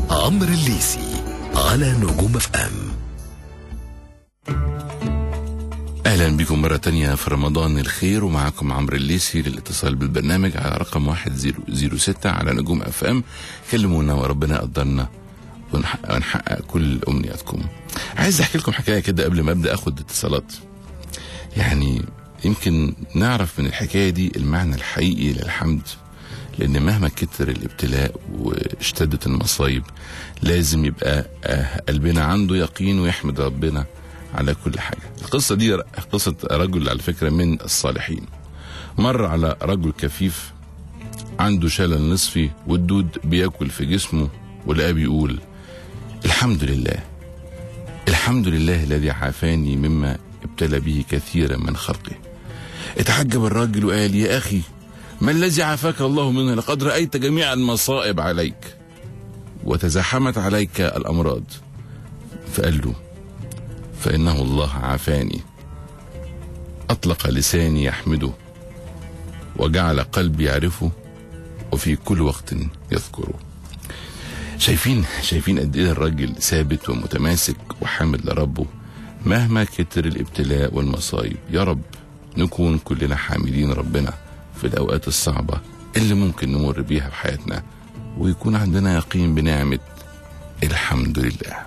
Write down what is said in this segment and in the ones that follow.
عمرو الليسي على نجوم اف ام اهلا بكم مرة تانية في رمضان الخير ومعكم عمرو الليسي للاتصال بالبرنامج على رقم 1006 على نجوم اف ام كلمونا وربنا يقدرنا ونحقق, ونحقق كل امنياتكم عايز احكي لكم حكايه كده قبل ما ابدا اخد اتصالات يعني يمكن نعرف من الحكايه دي المعنى الحقيقي للحمد لان مهما كتر الابتلاء واشتدت المصايب لازم يبقى آه، قلبنا عنده يقين ويحمد ربنا على كل حاجه القصه دي قصه رجل على فكره من الصالحين مر على رجل كفيف عنده شلل نصفي والدود بياكل في جسمه ولقاه بيقول الحمد لله الحمد لله الذي عافاني مما ابتلى به كثيرا من خلقه اتعجب الراجل وقال يا أخي ما الذي عافاك الله منه لقد رأيت جميع المصائب عليك وتزاحمت عليك الأمراض فقال له فإنه الله عافاني أطلق لساني يحمده وجعل قلبي يعرفه وفي كل وقت يذكره شايفين شايفين قد ايه الراجل ثابت ومتماسك وحامد لربه مهما كتر الابتلاء والمصايب يا رب نكون كلنا حامدين ربنا في الاوقات الصعبه اللي ممكن نمر بيها في حياتنا ويكون عندنا يقين بنعمه الحمد لله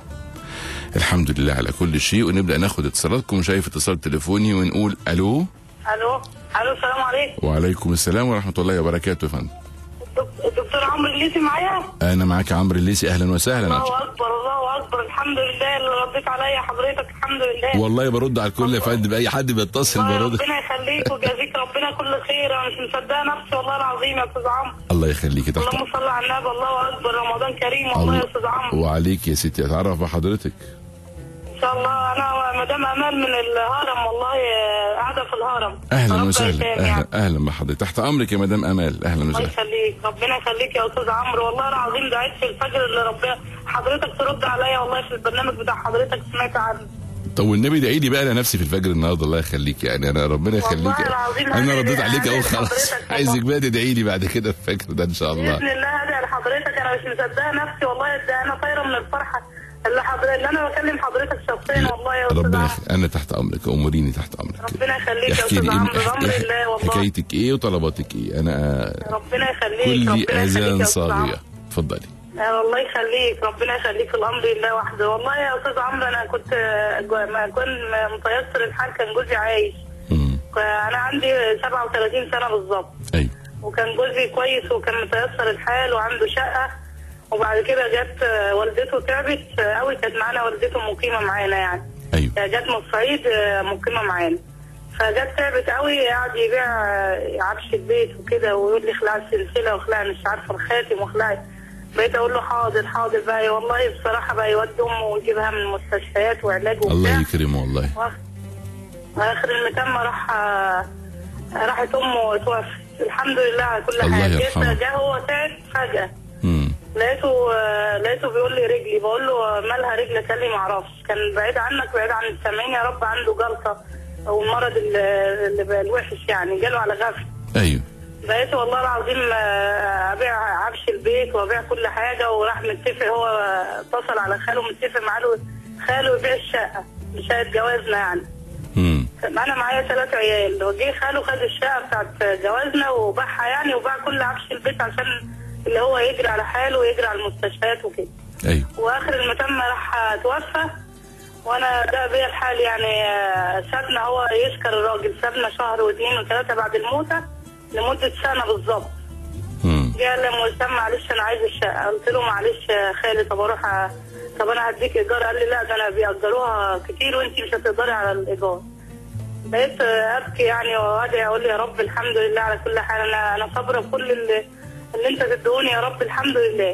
الحمد لله على كل شيء ونبدا ناخد اتصالاتكم شايف اتصال تليفوني ونقول الو الو الو السلام عليكم وعليكم السلام ورحمه الله وبركاته يا فندم دك- الدكتور عمرو الليثي معايا انا معاك عمرو الليسي اهلا وسهلا الله اكبر الله اكبر الحمد لله اللي رديت عليا حضرتك الحمد لله والله برد على الكل يا فندم اي حد بيتصل الله برد ربنا يخليك ويجازيك ربنا كل خير انا مش مصدقه نفسي والله العظيم يا استاذ عمرو الله يخليكي تحت اللهم صل على النبي الله اكبر رمضان كريم والله يا استاذ عمرو وعليك يا ستي اتعرف بحضرتك ان شاء الله انا مدام امال من الهرم والله آه، قاعده في الهرم اهلا ربنا وسهلا يسلم اهلا يعني. اهلا بحضرتك تحت امرك يا مدام امال اهلا الله وسهلا يخليك ربنا يخليك يا استاذ عمرو والله العظيم دعيت في الفجر اللي ربنا حضرتك ترد عليا والله في البرنامج بتاع حضرتك سمعت عنه طب والنبي ادعي لي بقى انا نفسي في الفجر النهارده الله يخليك يعني انا ربنا يخليك والله العظيم انا هدعي- رديت عليك اهو هدعي خلاص لحضرتك عايزك بقى تدعي لي بعد كده في الفجر ده ان شاء الله باذن الله هدعي لحضرتك انا مش مصدقه نفسي والله ده انا طايره من الفرحه اللي حضرتك اللي انا بكلم حضرتك شخصيا والله يا استاذ ربنا عمرو يخ... انا تحت امرك اموريني تحت امرك ربنا يخليك يا احكي لي استاذ عمرو إيه- بامر إيه- الله والله حكايتك ايه وطلباتك ايه انا ربنا يخليك كل ربنا يخليك اذان يا استاذ عمرو صاغيه اتفضلي آه، الله يخليك ربنا يخليك الامر لله وحده والله يا استاذ عمرو انا كنت آه، جو- ما كنت متيسر الحال كان جوزي عايش امم انا عندي 37 سنه بالظبط ايوه وكان جوزي كويس وكان متيسر الحال وعنده شقه وبعد كده جت آه، والدته تعبت قوي كانت معانا والدته مقيمه معانا يعني ايوه جت من الصعيد آه، مقيمه معانا فجت تعبت قوي قعد يبيع آه، عفش البيت وكده ويقول لي اخلعي السلسله واخلعي مش عارفه الخاتم واخلعي بقيت اقول له حاضر حاضر بقى والله بصراحه بقى يودي امه ويجيبها من المستشفيات وعلاج وبتاع الله يكرمه والله وآخ- واخر المتمة راح آه، راحت امه توفت الحمد لله على كل الله حال يرحمه. جه هو تعب فجاه امم لقيته آه، لقيته بيقول لي رجلي بقول له مالها رجلك قال لي ما اعرفش كان بعيد عنك بعيد عن السامعين يا رب عنده جلطه او المرض ال- اللي بقى الوحش يعني جاله على غفله ايوه بقيت والله العظيم آه، ابيع عفش البيت وابيع كل حاجه وراح متفق هو اتصل على خاله متفق معاه له خاله يبيع الشقه شقه جوازنا يعني امم انا معايا ثلاث عيال وجه خاله خد الشقه بتاعت جوازنا وباعها يعني وباع كل عفش البيت عشان اللي هو يجري على حاله ويجري على المستشفيات وكده ايوه واخر المتم راح توفى وانا ده بيا الحال يعني آه، سابنا هو يشكر الراجل سابنا شهر واثنين وثلاثه بعد الموتة لمده سنه بالظبط امم جه قال لي يا مهتم معلش انا عايز الشقه قلت له معلش يا خالي طب اروح أ- طب انا هديك ايجار قال لي لا ده انا بيأجروها كتير وانت مش هتقدري على الايجار بقيت ابكي يعني وادعي اقول يا رب الحمد لله على كل حال انا انا صابره بكل اللي, اللي انت تدوني يا رب الحمد لله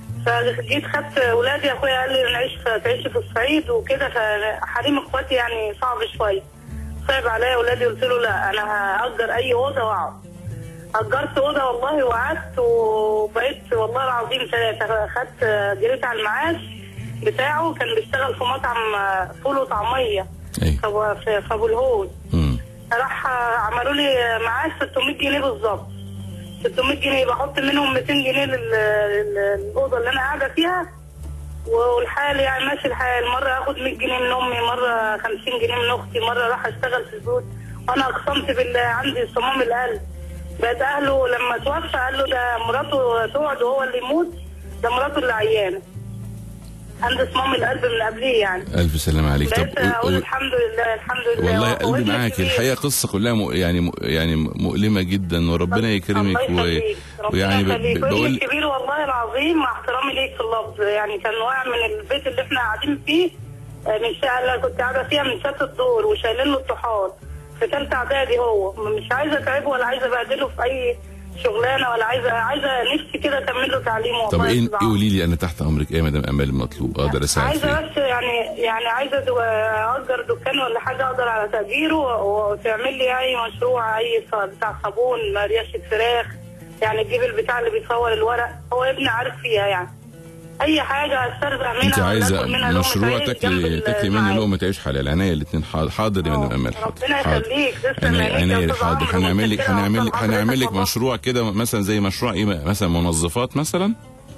فجيت خدت ولادي اخويا قال لي نعيش في تعيش في الصعيد وكده فحريم اخواتي يعني صعب شويه صعب عليا ولادي قلت له لا انا هاجر اي اوضه واقعد اجرت اوضه والله وقعدت وبقيت والله العظيم ثلاثه خدت جريت على المعاش بتاعه كان بيشتغل في مطعم فول وطعميه ايوه في في- في ابو الهول امم راح عملوا لي معاش 600 جنيه بالظبط 600 جنيه بحط منهم 200 جنيه لل- لل- للاوضه اللي انا قاعده فيها والحال يعني ماشي الحال مرة اخد 100 جنيه من امي مرة 50 جنيه من اختي مرة راح اشتغل في البيوت وانا اقسمت بالله عندي صمام القلب بقت اهله لما توفى قال له ده مراته تقعد وهو اللي يموت ده مراته اللي عيانة عندي صمام القلب من قبليه يعني الف سلامه عليك طب بقيت اقول و- الحمد لله الحمد لله والله وابني قلبي معاك الكبير. الحقيقه قصه كلها م... يعني م... يعني مؤلمه جدا وربنا يكرمك الله و... يخليك ربنا ويعني ب... يخليك ب... وابني بقول الكبير والله العظيم مع احترامي ليك في اللفظ يعني كان واقع من البيت اللي احنا قاعدين فيه آه، من شقه اللي كنت قاعده فيها من شقه الدور وشايلين له الطحال في ثالثه اعدادي هو مش عايزه اتعبه ولا عايزه ابهدله في اي شغلانه ولا عايزه عايزه نفسي كده اكمل له تعليمه والله طب ايه يا ايه قولي لي انا تحت امرك ايه يا مدام امال المطلوب اقدر اساعد عايزه فيه بس يعني يعني عايزه دو- اجر دكان ولا حاجه اقدر على تاجيره و- وتعمل لي اي مشروع اي ص- بتاع صابون ريشه فراخ يعني تجيب البتاع اللي بيصور الورق هو ابني عارف فيها يعني اي حاجه استرزق منها انت ولا عايزه آكل منها لقمة مشروع عيش جنب تاكلي تاكلي منه المعاش. لقمه عيش حلال عينيا الاثنين حاضر يا مدام امال حاضر ربنا حاضر يخليك تسلم عينيا عينيك يا عينيا أستاذ حاضر عمرو، هنعمل لك متشكرة هنعمل لك أصلاً هنعمل لك حضرتك والله. مشروع كده مثلا زي مشروع ايه مثلا منظفات مثلا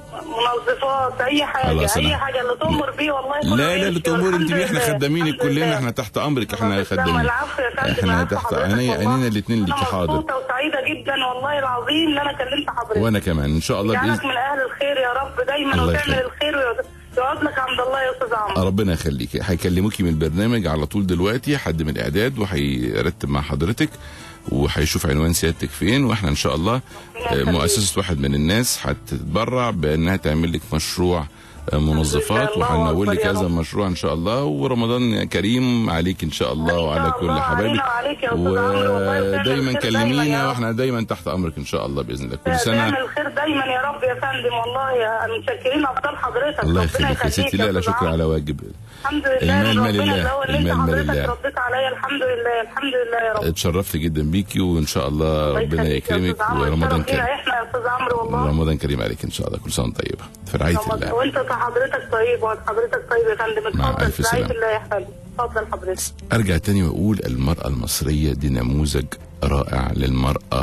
منظفات اي حاجه خلاص اي أنا- حاجه اللي تؤمر بيه والله كله لا لا يمشي لا تأمر انت والحمد بيه احنا لله. خدامينك الحمد كلنا لله. احنا تحت امرك احنا تسلم خدامين العفو يا فندم احنا عفو تحت حضرتك عينيا والله. عينينا الاثنين ليكي انا حاضر مبسوطه وسعيده جدا والله العظيم ان انا كلمت حضرتك وانا كمان ان شاء الله يجعلك باذن من اهل الخير يا رب دايما الله وتعمل يخليك. الخير ويقعد لك عند الله يا استاذ عمرو ربنا يخليك هيكلموكي من البرنامج على طول دلوقتي حد من الاعداد وهيرتب مع حضرتك وهيشوف عنوان سيادتك فين واحنا ان شاء الله آه، يخليك. مؤسسه واحد من الناس هتتبرع بانها تعمل لك مشروع آه، منظفات الله وهنقول لك أكبر يا هذا رب. المشروع ان شاء الله ورمضان كريم عليك ان شاء الله إن شاء وعلى كل الله، حبايبك علينا وعليك يا أستاذ عمرو، والله وتعمل ودايما الخير دايما كلمينا يا رب. واحنا دايما تحت امرك ان شاء الله باذن الله كل سنه تعمل الخير دايما يا رب يا فندم والله يا متشكرين افضل حضرتك الله ربنا يخليك يا ستي لا لا أستاذ شكر عمرو. على واجب الحمد لله المال مال ربنا الله، اللي هو اللي المال انت مال حضرتك الله. رديت عليا الحمد لله الحمد لله يا رب اتشرفت جدا بيكي وان شاء الله الله ربنا يخليك يا يكرمك أستاذ عمرو. ورمضان الشرف لينا كريم احنا يا استاذ عمرو والله رمضان كريم عليك ان شاء الله كل سنه وانت طيبه في رعايه رمضان- الله وانت حضرتك طيب وحضرتك طيب يا فندم مع اتفضل ألف في رعايه سلامة. الله يا فندم اتفضل حضرتك ارجع تاني واقول المراه المصريه دي نموذج رائع للمراه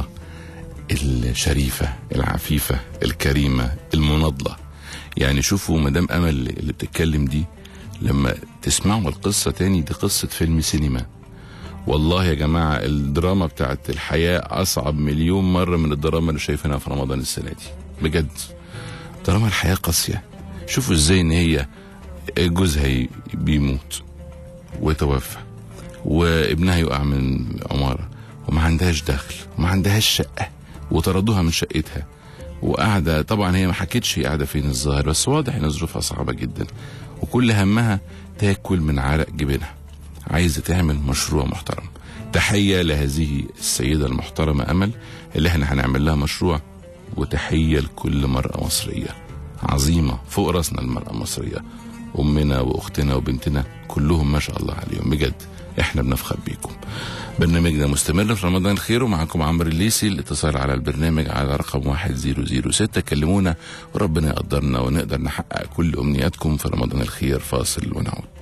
الشريفه العفيفه الكريمه المناضله يعني شوفوا مدام امل اللي بتتكلم دي لما تسمعوا القصه تاني دي قصه فيلم سينما والله يا جماعه الدراما بتاعت الحياه اصعب مليون مره من الدراما اللي شايفينها في رمضان السنه دي بجد دراما الحياه قاسيه شوفوا ازاي ان هي جوزها ي- بيموت ويتوفى وابنها يقع من عمارة وما عندهاش دخل وما عندهاش شقة وطردوها من شقتها وقاعدة طبعا هي ما حكتش هي قاعدة فين الظاهر بس واضح ان ظروفها صعبة جدا وكل همها تاكل من عرق جبينها عايزة تعمل مشروع محترم تحية لهذه السيدة المحترمة أمل اللي احنا هنعمل لها مشروع وتحية لكل مرأة مصرية عظيمة فوق راسنا المرأة المصرية أمنا وأختنا وبنتنا كلهم ما شاء الله عليهم بجد احنا بنفخر بيكم برنامجنا مستمر في رمضان الخير ومعكم عمرو الليسي الاتصال على البرنامج على رقم 1006 كلمونا وربنا يقدرنا ونقدر نحقق كل أمنياتكم في رمضان الخير فاصل ونعود